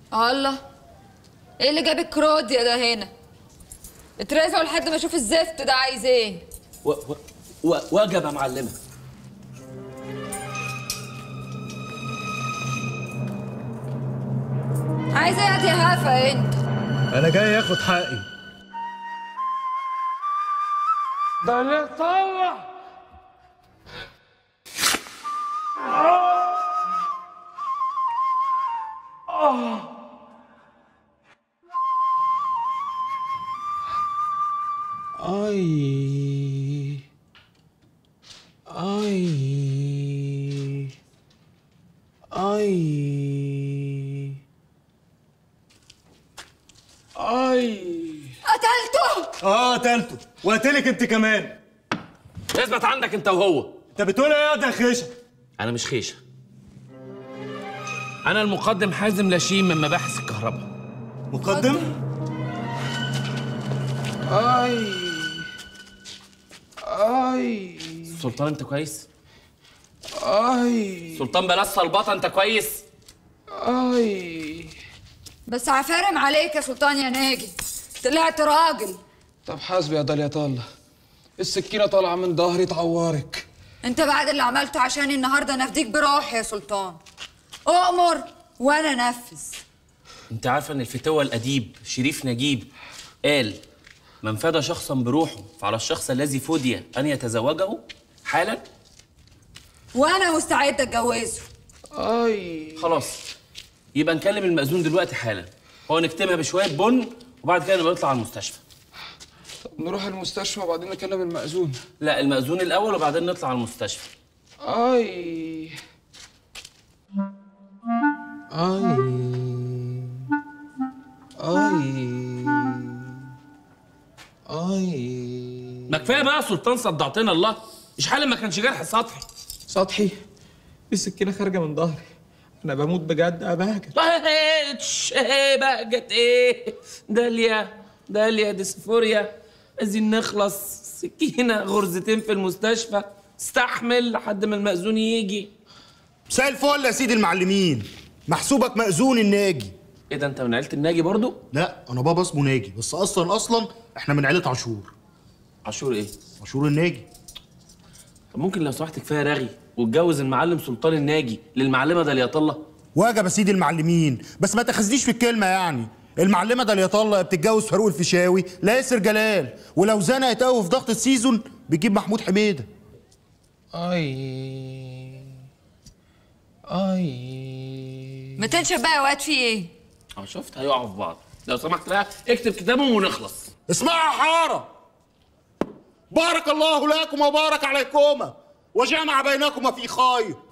الله ايه اللي جاب الكروديا ده هنا اترزعوا لحد ما اشوف الزفت ده عايز ايه و... و... و... وجب يا معلمه عايز ايه يا دي هافه انت انا جاي اخد حقي ده اللي طلع اي اي اي اي قتلته اه قتلته وقتلك انت كمان اثبت عندك انت وهو انت بتقول ايه يا ده خيشه انا مش خيشه انا المقدم حازم لاشين من مباحث الكهرباء مقدم اي اي سلطان انت كويس اي سلطان بلاش صلبطه انت كويس اي بس عفارم عليك يا سلطان يا ناجي طلعت راجل طب حاسبي يا داليا طالة السكينة طالعة من ظهري تعورك انت بعد اللي عملته عشاني النهارده نفديك بروحي يا سلطان اؤمر وانا نفذ انت عارفه ان الفتوى الاديب شريف نجيب قال من فدى شخصا بروحه فعلى الشخص الذي فدي ان يتزوجه حالا وانا مستعده اتجوزه اي خلاص يبقى نكلم المأذون دلوقتي حالا هو نكتمها بشويه بن وبعد كده نبقى نطلع على المستشفى طب نروح المستشفى وبعدين نكلم المأذون لا المأذون الاول وبعدين نطلع على المستشفى اي اي اي اي ما كفايه بقى يا سلطان صدعتنا الله اشحال ما كانش جرح سطحي سطحي السكينة خارجة من ظهري انا بموت بجد يا بهجت بقتش ايه بقت ايه داليا داليا ديسفوريا عايزين نخلص سكينه غرزتين في المستشفى استحمل لحد ما المأذون يجي مساء الفل يا سيدي المعلمين محسوبك مأذون الناجي ايه ده انت من عيله الناجي برضو لا انا بابا اسمه ناجي بس اصلا اصلا احنا من عيله عاشور عاشور ايه عاشور الناجي طب ممكن لو سمحت كفايه رغي واتجوز المعلم سلطان الناجي للمعلمه داليا الله واجب يا سيدي المعلمين بس ما تاخذنيش في الكلمه يعني المعلمه داليا الله بتتجوز فاروق الفيشاوي لا ياسر جلال ولو زنقت قوي في ضغط السيزون بتجيب محمود حميده اي اي ما تنشف بقى يا واد في ايه اه شفت هيقعوا في بعض لو سمحت بقى اكتب كتابهم ونخلص اسمعوا يا حاره بارك الله لكم وبارك عليكما وجمع بينكما في خير